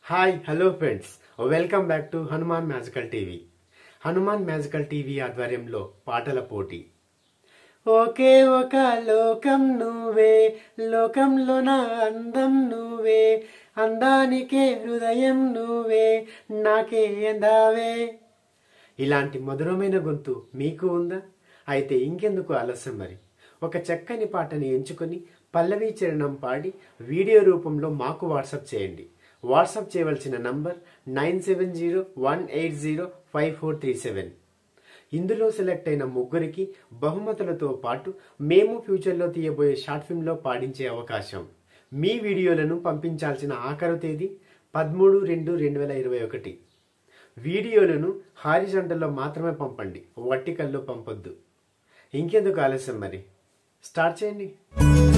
hi hello friends welcome back to Hanuman Magical TV Hanuman Magical TV ఆధ్వర్యంలో పాటల పోటీ ఒకే ఒక లోకం నువ్వే లోకంలో నా అందం నువ్వే అందానికే హృదయం నువ్వే నాకే అందావే ఇలాంటి మధురమైన గొంతు మీకు ఉందా అయితే ఇంకెందుకు ఆలస్యం మరి ఒక చక్కని పాటని ఎంచుకొని పల్లవి చరణం పాడి వీడియో రూపంలో మాకు వాట్సాప్ చేయండి వాట్సాప్ చేయవలసిన number nine seven zero one eight zero five four three seven ఇందులో సెలెక్ట్ అయిన ముగ్గురికి బహుమతులతో పాటు మేము ఫ్యూచర్లో తీయబోయే షార్ట్ ఫిల్మ్లో పాడించే అవకాశం మీ వీడియోలను పంపించాల్సిన ఆఖరు తేదీ పదమూడు రెండు రెండు వేల ఇరవై ఒకటి వీడియోలను హారిజంటల్లో మాత్రమే పంపండి వర్టికల్లో పంపొద్దు ఇంకెందుకు ఆలస్యం మరి స్టార్ట్ చేయండి